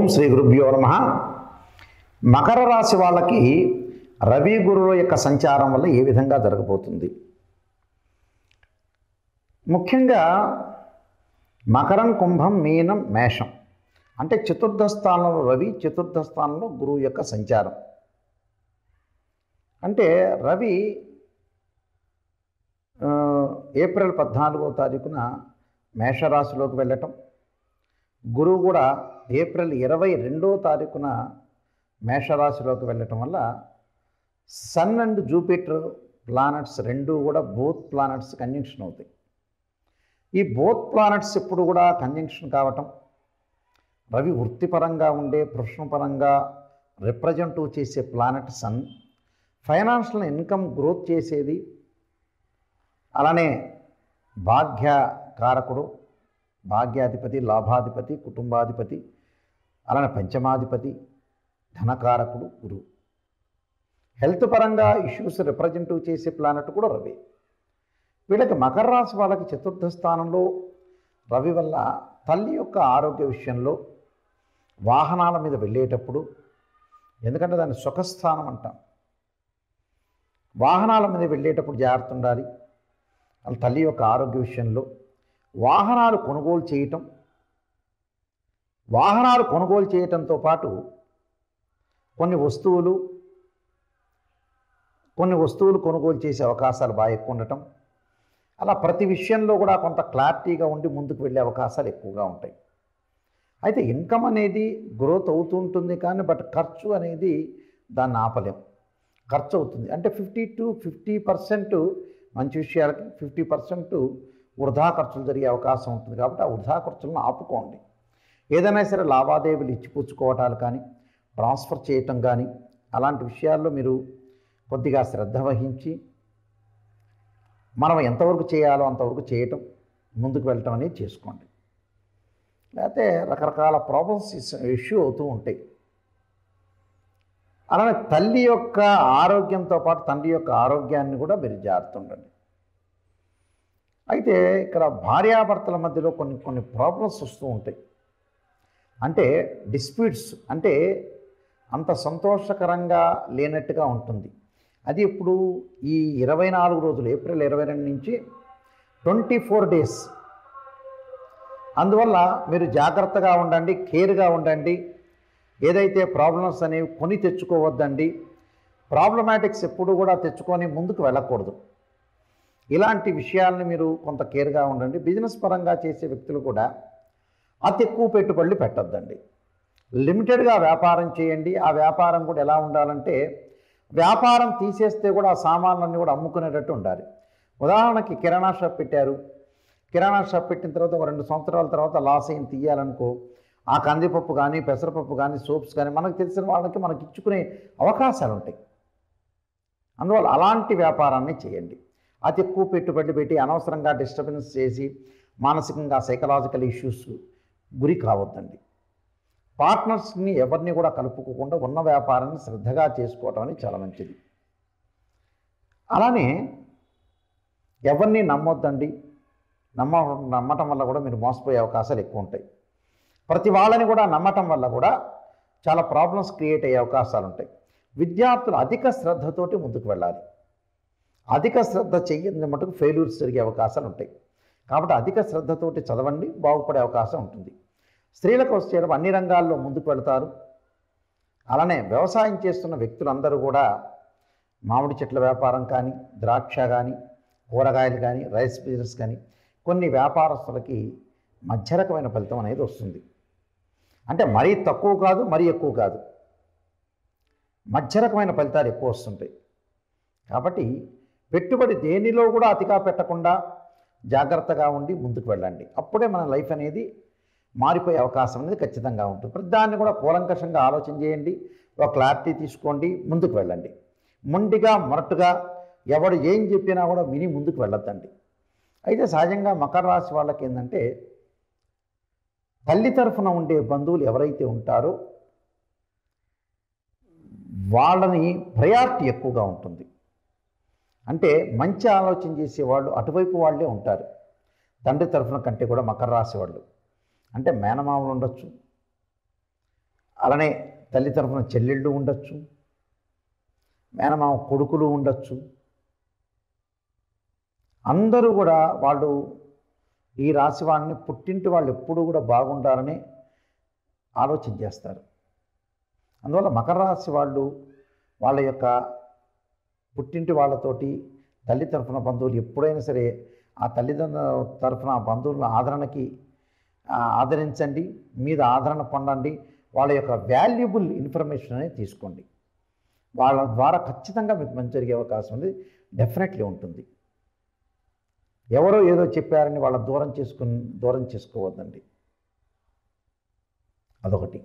ఓం శ్రీ గురుభ్యో నమ మకర రాశి వాళ్ళకి రవి గురువుల యొక్క సంచారం వల్ల ఏ విధంగా జరగబోతుంది ముఖ్యంగా మకరం కుంభం మీనం మేషం అంటే చతుర్థ స్థానంలో రవి చతుర్థ స్థానంలో గురువు యొక్క సంచారం అంటే రవి ఆ, ఏప్రిల్ పద్నాలుగో తారీఖున మేషరాశిలోకి వెళ్ళటం గురువు కూడా ఏప్రిల్ ఇరవై రెండో తారీఖున మేషరాశిలోకి వెళ్ళటం వల్ల సన్ అండ్ జూపిటర్ ప్లానెట్స్ రెండు కూడా బోత్ ప్లానెట్స్ కంజంక్షన్ అవుతాయి ఈ బోత్ ప్లానెట్స్ ఎప్పుడు కూడా కంజంక్షన్ కావటం రవి వృత్తిపరంగా ఉండే ప్రొఫెషనల్ రిప్రజెంటివ్ చేసే planet sun financial income growth చేసేది అలానే భాగ్య కారకుడు భాగ్యాధిపతి లాభాధిపతి కుటుంబాధిపతి అలానే పంచమాధిపతి ధనకారకుడు గురువు హెల్త్ పరంగా ఇష్యూస్ రిప్రజెంటివ్ చేసే ప్లానెట్ కూడా రవి వీళ్ళకి మకర రాశి వాళ్ళకి చతుర్థ స్థానంలో రవి వల్ల తల్లి యొక్క ఆరోగ్య విషయంలో వాహనాల మీద వెళ్ళేటప్పుడు ఎందుకంటే దాన్ని సుఖస్థానం అంటాం వాహనాల మీద వెళ్ళేటప్పుడు జాగ్రత్త ఉండాలి వాళ్ళ తల్లి యొక్క ఆరోగ్య విషయంలో వాహనాలు కొనుగోలు చేయటం వాహనాలు కొనుగోలు చేయటంతో పాటు కొన్ని వస్తువులు కొన్ని వస్తువులు కొనుగోలు చేసే అవకాశాలు బాగా ఎక్కువ ఉండటం అలా ప్రతి విషయంలో కూడా కొంత క్లారిటీగా ఉండి ముందుకు వెళ్ళే అవకాశాలు ఎక్కువగా ఉంటాయి అయితే ఇన్కమ్ అనేది గ్రోత్ అవుతూ ఉంటుంది కానీ బట్ ఖర్చు అనేది దాన్ని ఆపలేం ఖర్చు అవుతుంది అంటే ఫిఫ్టీ టు ఫిఫ్టీ పర్సెంట్ మంచి విషయాలకి ఫిఫ్టీ పర్సెంట్ వృధా ఖర్చులు జరిగే అవకాశం ఉంటుంది కాబట్టి ఆ వృధా ఖర్చులను ఆపుకోండి ఏదైనా సరే లావాదేవీలు ఇచ్చిపుచ్చుకోవటాలు కానీ ట్రాన్స్ఫర్ చేయటం కానీ అలాంటి విషయాల్లో మీరు కొద్దిగా శ్రద్ధ వహించి మనం ఎంతవరకు చేయాలో అంతవరకు చేయటం ముందుకు వెళ్ళటం అనేది చేసుకోండి లేకపోతే రకరకాల ప్రాబ్లమ్స్ ఇష్యూ అవుతూ ఉంటాయి అలానే తల్లి యొక్క ఆరోగ్యంతో పాటు తండ్రి యొక్క ఆరోగ్యాన్ని కూడా మీరు జాగ్రత్త ఉండండి అయితే ఇక్కడ భార్యాభర్తల మధ్యలో కొన్ని కొన్ని ప్రాబ్లమ్స్ వస్తూ ఉంటాయి అంటే డిస్ప్యూట్స్ అంటే అంత సంతోషకరంగా లేనట్టుగా ఉంటుంది అది ఇప్పుడు ఈ ఇరవై నాలుగు రోజులు ఏప్రిల్ ఇరవై రెండు నుంచి ట్వంటీ ఫోర్ డేస్ అందువల్ల మీరు జాగ్రత్తగా ఉండండి కేర్గా ఉండండి ఏదైతే ప్రాబ్లమ్స్ అనేవి కొని తెచ్చుకోవద్దండి ప్రాబ్లమాటిక్స్ ఎప్పుడు కూడా తెచ్చుకొని ముందుకు వెళ్ళకూడదు ఇలాంటి విషయాల్ని మీరు కొంత కేర్గా ఉండండి బిజినెస్ పరంగా చేసే వ్యక్తులు కూడా అతి ఎక్కువ పెట్టుబడులు పెట్టొద్దండి లిమిటెడ్గా వ్యాపారం చేయండి ఆ వ్యాపారం కూడా ఎలా ఉండాలంటే వ్యాపారం తీసేస్తే కూడా ఆ సామాన్లన్నీ కూడా అమ్ముకునేటట్టు ఉండాలి ఉదాహరణకి కిరాణా షాప్ పెట్టారు కిరాణా షాప్ పెట్టిన తర్వాత ఒక రెండు సంవత్సరాల తర్వాత లాస్ అయిన తీయాలనుకో ఆ కందిపప్పు కానీ పెసరపప్పు కానీ సోప్స్ కానీ మనకు తెలిసిన వాళ్ళకి మనకి ఇచ్చుకునే అవకాశాలు ఉంటాయి అందువల్ల అలాంటి వ్యాపారాన్ని చేయండి అతి ఎక్కువ పెట్టుబడి పెట్టి అనవసరంగా డిస్టర్బెన్స్ చేసి మానసికంగా సైకలాజికల్ ఇష్యూస్ గురి కావద్దండి పార్ట్నర్స్ని ఎవరిని కూడా కలుపుకోకుండా ఉన్న వ్యాపారాన్ని శ్రద్ధగా చేసుకోవటం అనేది చాలా మంచిది అలానే ఎవరిని నమ్మొద్దండి నమ్మ నమ్మటం వల్ల కూడా మీరు మోసపోయే అవకాశాలు ఎక్కువ ఉంటాయి ప్రతి వాళ్ళని కూడా నమ్మటం వల్ల కూడా చాలా ప్రాబ్లమ్స్ క్రియేట్ అయ్యే అవకాశాలు ఉంటాయి విద్యార్థులు అధిక శ్రద్ధతోటి ముందుకు వెళ్ళాలి అధిక శ్రద్ధ చెయ్యని మటుకు ఫెయిల్యూర్స్ జరిగే అవకాశాలు ఉంటాయి కాబట్టి అధిక శ్రద్ధతోటి చదవండి బాగుపడే అవకాశం ఉంటుంది స్త్రీలకు వచ్చేటప్పుడు అన్ని రంగాల్లో ముందుకు వెళతారు అలానే వ్యవసాయం చేస్తున్న వ్యక్తులందరూ కూడా మామిడి చెట్ల వ్యాపారం కానీ ద్రాక్ష కానీ కూరగాయలు కానీ రైస్ బిజినెస్ కానీ కొన్ని వ్యాపారస్తులకి మధ్య రకమైన ఫలితం అనేది వస్తుంది అంటే మరీ తక్కువ కాదు మరీ ఎక్కువ కాదు మధ్య రకమైన ఫలితాలు ఎక్కువ వస్తుంటాయి కాబట్టి పెట్టుబడి దేనిలో కూడా అతిగా పెట్టకుండా జాగ్రత్తగా ఉండి ముందుకు వెళ్ళండి అప్పుడే మన లైఫ్ అనేది మారిపోయే అవకాశం అనేది ఖచ్చితంగా ఉంటుంది ప్రతి దాన్ని కూడా కూలంకషంగా ఆలోచన చేయండి ఒక క్లారిటీ తీసుకోండి ముందుకు వెళ్ళండి మొండిగా మొరటుగా ఎవడు ఏం చెప్పినా కూడా విని ముందుకు వెళ్ళొద్దండి అయితే సహజంగా మకర రాశి వాళ్ళకి ఏంటంటే తల్లి తరఫున ఉండే బంధువులు ఎవరైతే ఉంటారో వాళ్ళని ప్రయారిటీ ఎక్కువగా ఉంటుంది అంటే మంచి ఆలోచన చేసేవాళ్ళు అటువైపు వాళ్ళే ఉంటారు తండ్రి తరఫున కంటే కూడా మకర రాశి వాళ్ళు అంటే మేనమామలు ఉండొచ్చు అలానే తల్లి తరఫున చెల్లెళ్ళు ఉండొచ్చు మేనమామ కొడుకులు ఉండొచ్చు అందరూ కూడా వాళ్ళు ఈ రాశి వాళ్ళని పుట్టింటి వాళ్ళు ఎప్పుడూ కూడా బాగుండాలని ఆలోచన చేస్తారు అందువల్ల మకర రాశి వాళ్ళు వాళ్ళ యొక్క పుట్టింటి వాళ్ళతోటి తల్లి తరఫున బంధువులు ఎప్పుడైనా సరే ఆ తల్లిదండ్రుల తరఫున ఆ బంధువుల ఆదరణకి ఆ, ఆదరించండి మీద ఆదరణ పొందండి వాళ్ళ యొక్క వాల్యుబుల్ ఇన్ఫర్మేషన్ అనేది తీసుకోండి వాళ్ళ ద్వారా ఖచ్చితంగా మీకు మంచి జరిగే అవకాశం ఉంది డెఫినెట్లీ ఉంటుంది ఎవరో ఏదో చెప్పారని వాళ్ళ దూరం చేసుకుని దూరం చేసుకోవద్దండి అదొకటి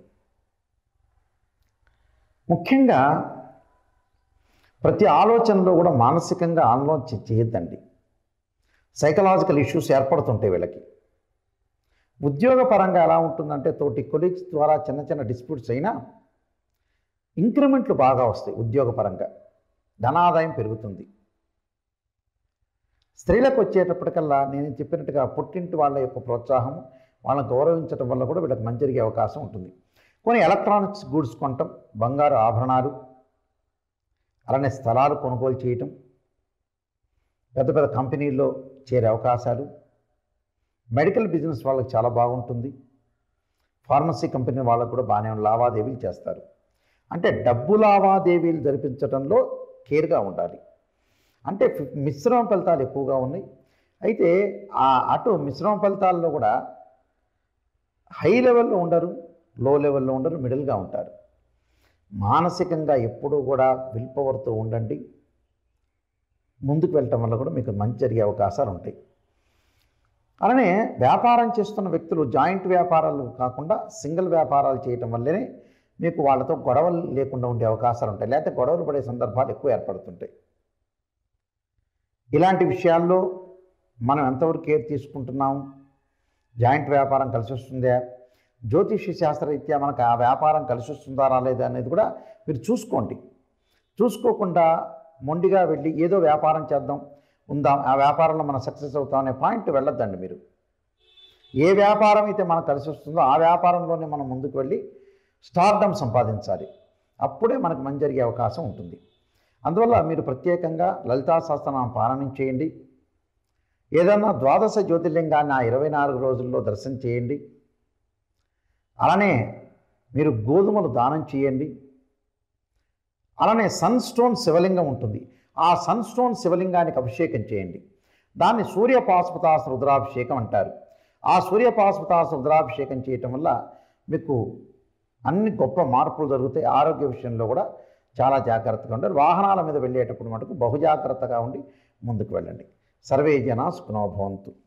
ముఖ్యంగా ప్రతి ఆలోచనలో కూడా మానసికంగా ఆలోచన చేయొద్దండి సైకలాజికల్ ఇష్యూస్ ఏర్పడుతుంటాయి వీళ్ళకి ఉద్యోగపరంగా ఎలా ఉంటుందంటే తోటి కొలీగ్స్ ద్వారా చిన్న చిన్న డిస్ప్యూట్స్ అయినా ఇంక్రిమెంట్లు బాగా వస్తాయి ఉద్యోగపరంగా ధనాదాయం పెరుగుతుంది స్త్రీలకు వచ్చేటప్పటికల్లా నేను చెప్పినట్టుగా పుట్టింటి వాళ్ళ యొక్క ప్రోత్సాహం వాళ్ళని గౌరవించడం వల్ల కూడా వీళ్ళకి మంచి జరిగే అవకాశం ఉంటుంది కొన్ని ఎలక్ట్రానిక్స్ గూడ్స్ కొనటం బంగారు ఆభరణాలు అలానే స్థలాలు కొనుగోలు చేయటం పెద్ద పెద్ద కంపెనీల్లో చేరే అవకాశాలు మెడికల్ బిజినెస్ వాళ్ళకి చాలా బాగుంటుంది ఫార్మసీ కంపెనీ వాళ్ళకు కూడా బాగానే లావాదేవీలు చేస్తారు అంటే డబ్బు లావాదేవీలు జరిపించడంలో కేర్గా ఉండాలి అంటే ఫి- మిశ్రమ ఫలితాలు ఎక్కువగా ఉన్నాయి అయితే ఆ అటు మిశ్రమ ఫలితాల్లో కూడా హై లెవెల్లో ఉండరు లో లెవెల్లో ఉండరు మిడిల్గా ఉంటారు మానసికంగా ఎప్పుడూ కూడా విల్ పవర్తో ఉండండి ముందుకు వెళ్ళటం వల్ల కూడా మీకు మంచి జరిగే అవకాశాలు ఉంటాయి అలానే వ్యాపారం చేస్తున్న వ్యక్తులు జాయింట్ వ్యాపారాలు కాకుండా సింగిల్ వ్యాపారాలు చేయటం వల్లనే మీకు వాళ్ళతో గొడవలు లేకుండా ఉండే అవకాశాలు ఉంటాయి లేకపోతే గొడవలు పడే సందర్భాలు ఎక్కువ ఏర్పడుతుంటాయి ఇలాంటి విషయాల్లో మనం ఎంతవరకు కేర్ తీసుకుంటున్నాం జాయింట్ వ్యాపారం కలిసి వస్తుందా జ్యోతిష్య శాస్త్రరీత్యా మనకు ఆ వ్యాపారం కలిసి వస్తుందా రాలేదా అనేది కూడా మీరు చూసుకోండి చూసుకోకుండా మొండిగా వెళ్ళి ఏదో వ్యాపారం చేద్దాం ఉందాం ఆ వ్యాపారంలో మనం సక్సెస్ అవుతాం అనే పాయింట్ వెళ్ళొద్దండి మీరు ఏ వ్యాపారం అయితే మనకు కలిసి వస్తుందో ఆ వ్యాపారంలోనే మనం ముందుకు వెళ్ళి స్టార్డమ్ సంపాదించాలి అప్పుడే మనకు మంచి జరిగే అవకాశం ఉంటుంది అందువల్ల మీరు ప్రత్యేకంగా లలితా సహస్రనామం పారాయణం చేయండి ఏదన్నా ద్వాదశ జ్యోతిర్లింగాన్ని ఆ ఇరవై నాలుగు రోజుల్లో దర్శనం చేయండి అలానే మీరు గోధుమలు దానం చేయండి అలానే సన్ స్టోన్ శివలింగం ఉంటుంది ఆ సన్ స్టోన్ శివలింగానికి అభిషేకం చేయండి దాన్ని సూర్యపాశుపతాస రుద్రాభిషేకం అంటారు ఆ సూర్యపాశుపతాస రుద్రాభిషేకం చేయటం వల్ల మీకు అన్ని గొప్ప మార్పులు జరుగుతాయి ఆరోగ్య విషయంలో కూడా చాలా జాగ్రత్తగా ఉండాలి వాహనాల మీద వెళ్ళేటప్పుడు మటుకు బహుజాగ్రత్తగా ఉండి ముందుకు వెళ్ళండి సర్వే జనా సుఖనో భవంతు